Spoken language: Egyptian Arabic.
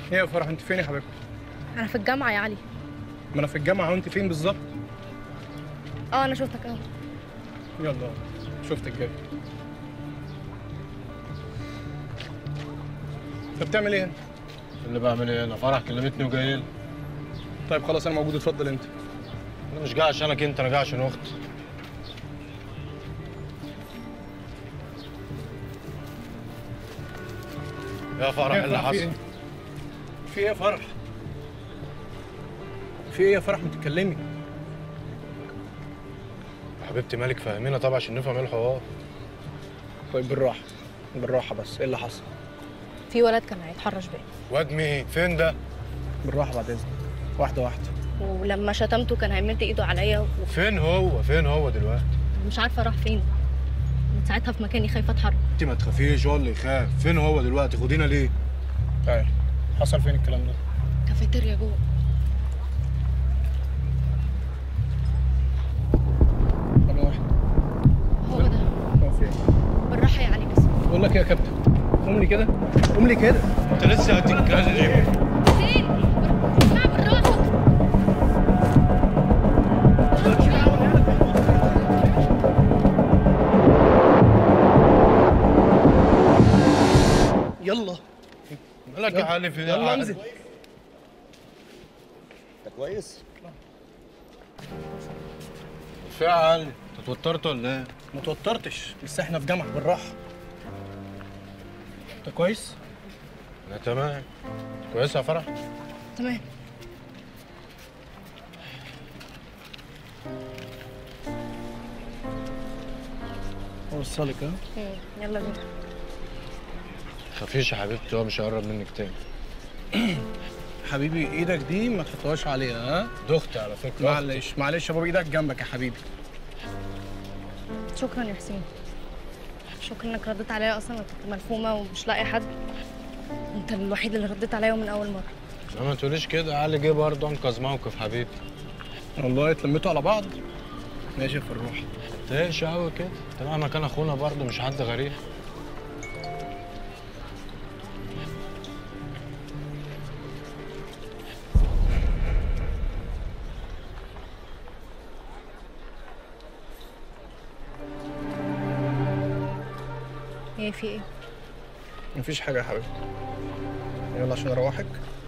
ايه يا فرح انت فين يا حبيبتي انا في الجامعه يا علي ما انا في الجامعه وانت فين بالظبط اه انا شفتك اهو يلا شفتك جاي انت بتعمل ايه هنا اللي بعمل ايه انا فرح كلمتني وجاي لي. طيب خلاص انا موجود اتفضل انت انا مش جاي عشانك انت انا جاي عشان اختي يا فرح إيه يا اللي فرح، في حصل إيه؟ في ايه يا فرح في ايه يا فرح ما تتكلمي حبيبتي مالك فاهمينا طبعا عشان نفهم ايه الحوار طيب بالراحه بالراحه بس ايه اللي حصل في ولد كان هيتحرش بيا واد مين فين ده بالراحه بعد اذنك واحده واحده ولما شتمته كان هيمد ايده عليا فين هو فين هو دلوقتي ومش عارفه راح فين من ساعتها في مكاني خايفه اتحرك انت ما تخافيش هو اللي يخاف فين هو دلوقتي خدينا ليه تعال حصل فين الكلام ده كافيتيريا جوه انا واحد هو ده هو في ايه بالراحه يا علي بس بقول لك ايه يا كابتن قوم لي كده قوم لي كده انت لسه هتتكلم فين اسمع بالراحه يلا مالك يا علي في يلا انزل انت كويس؟ في يا علي انت اتوترت ولا ايه ما توترتش بس احنا في جامعه بالراحه انت كويس انا تمام كويسه يا فرح تمام اوصلك ها مم، يلا بينا خفيش يا حبيبتي هو مش هيقرب منك تاني حبيبي ايدك دي ما تحطهاش عليها ها دختي على فكره معلش معلش يا بابا ايدك جنبك يا حبيبي شكرا يا حسين شكرا انك رديت عليا اصلا انا كنت ملفومه ومش لاقي حد انت الوحيد اللي رديت عليا من اول مره لا ما تقوليش كده علي جه برضه انقذ موقف حبيبي والله اتلميتوا على بعض ماشي يا فروح تقلش قوي كده انت مهما كان اخونا برضه مش حد غريب ايه في ايه مفيش حاجه يا حبيبي يلا عشان اروحك